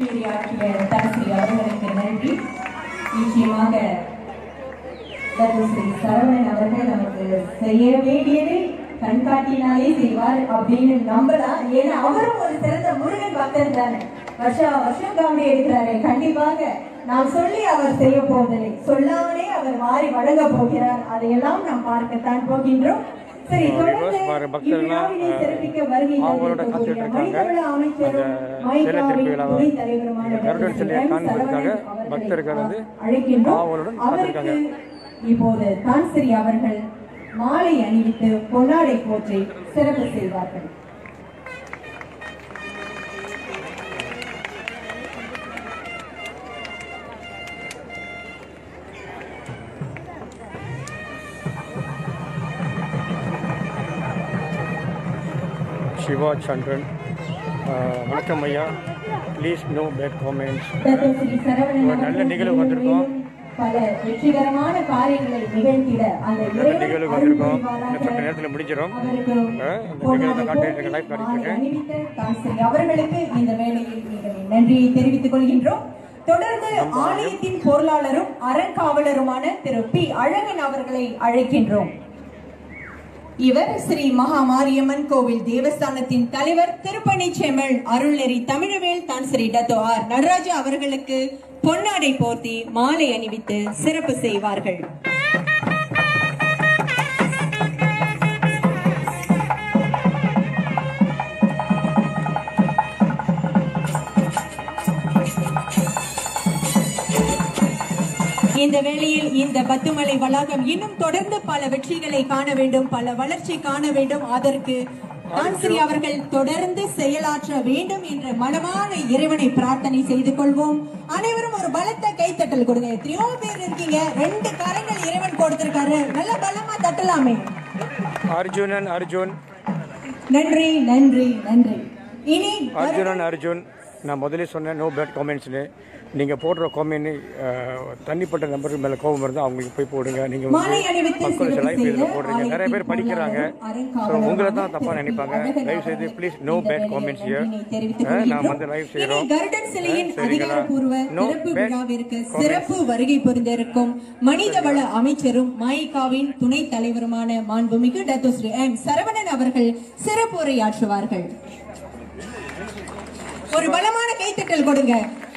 உரையாற்றிய தனஸ்ரீ அவர்களுக்கு நன்றி நிச்சயமாக தனுஸ்ரீ சரவணன் அவர்கள் நமக்கு செய்ய வேண்டியதை கண்காட்டினாலே செய்வார் அப்படின்னு நம்பலாம் ஏன்னா அவரும் ஒரு சிறந்த முருகன் பக்தர் தானே வருஷா வருஷம் காமெடி எடுக்கிறாரு கண்டிப்பாக நாம் சொல்லி அவர் செய்ய போவதில்லை சொல்லாமலே அவர் மாறி வழங்க போகிறார் அதையெல்லாம் நாம் பார்க்கத்தான் போகின்றோம் சரி தொடர்ந்து பாரு, பக்தர்கள்லாம், இவ்விழாவினை சிறப்பிக்க வருகை அவங்களோட தந்திருக்கக்கூடிய காத்துட்டு இருக்காங்க. மனிதவள அமைச்சரும் அந்த மைகாவின் சிலை திருப்பி விழாவை துணைத் தலைவருமான இந்த கருடன் சிலையை டாக்டர் எம். காண்பதற்காக சரவணன் அவர்களை பக்தர்கள் வந்து அழைக்கின்றோம் ஆவலுடன் அவருக்கு காத்திருக்காங்க. இப்போது தான்சிரி அவர்கள் மாலை அணிவித்து பொன்னாடை போற்றி சிறப்பு செய்வார்கள் சிவா சந்திரன் ஆஹ், வணக்கம் ஐயா please no bad comments doctor Shri Saravanan ஒரு நல்ல அவர்கள் நிகழ்வு வந்திருக்கோம். மேலும் பல வெற்றிகரமான காரியங்களை நிகழ்த்திட அந்த நல்ல இறைவன் நிகழ்வு அருள் வந்திருக்கோம் புரிவாராக. இன்னும் சற்று நேரத்தில் முடிஞ்சிடும் அவருக்கு ஆ, இந்த பொன்னாடை நிகழ்வை காட்டிட்டு போற்றி live காட்டிட்டு மாலை இருக்கேன். அணிவித்த தான்சிரி அவர்களுக்கு இந்த வேளையில் எங்களின் நன்றியை தெரிவித்துக் கொள்கின்றோம் தொடர்ந்து ஆலயத்தின் பொருளாளரும் அறங்காவலருமான திரு பி அழகன் அவர்களை அழைக்கின்றோம் இவர் ஸ்ரீ மகா மாரியம்மன் கோவில் தேவஸ்தானத்தின் தலைவர் திருப்பணி செம்மல் அருள்நெறி தமிழவேல் தான் ஸ்ரீ டத்தோ ஆர் நடராஜா அவர்களுக்கு பொன்னாடை போர்த்தி மாலை அணிவித்து சிறப்பு செய்வார்கள் இந்த வேளையில் இந்த பத்துமலை வளாகம் இன்னும் தொடர்ந்து பல வெற்றிகளை காண வேண்டும் பல வளர்ச்சி காண வேண்டும் அதற்கு தான்ஸ்ரீ அவர்கள் தொடர்ந்து செயலாற்ற வேண்டும் என்ற மனமான இறைவனை பிரார்த்தனை செய்து கொள்வோம் அனைவரும் ஒரு பலத்த கைத்தட்டல் கொடுங்க எத்தனையோ பேர் இருக்கீங்க ரெண்டு கரங்கள் இறைவன் கொடுத்திருக்காரு நல்ல பலமா தட்டலாமே அர்ஜுனன் அர்ஜுன் நன்றி நன்றி நன்றி இனி அர்ஜுனன் அர்ஜுன் நான் முதல்ல சொன்னேன் நோ பேட் காமெண்ட்ஸ்னு நீங்கள் போடுற காமெண்ட் தனிப்பட்ட நம்பருக்கு மேலே கோபம் இருந்தால் அவங்களுக்கு போய் போடுங்க நீங்கள் மாலை அணிவித்து மக்கள் சிறப்பு லைஃப் செய்த இதில் போடுறீங்க நிறைய பேர் ஆலயத்தின் படிக்கிறாங்க பொருளாளரும் ஸோ உங்களை தான் அறங்காவலருமான தப்பாக நினைப்பாங்க திரு தயவு செய்து அழகன் ப்ளீஸ் நோ இந்த பேட் வேளையில் காமெண்ட்ஸ் நன்றியினை தெரிவித்துக் நான் கொள்கின்றோம். வந்து லைவ் இனி செய்கிறோம் கருடன் சிலையின் சரிங்களா? அதிகாரப்பூர்வ No திறப்பு bad விழாவிற்கு comments. சிறப்பு வருகை புரிந்திருக்கும் மனிதவள அமைச்சரும் மாயிகாவின் துணைத் தலைவருமான மாண்புமிகு டத்து ஸ்ரீ எம் சரவணன் அவர்கள் சிறப்பு உரையாற்றுவார்கள் ஒரு பலமான கைத்தட்டல் கொடுங்க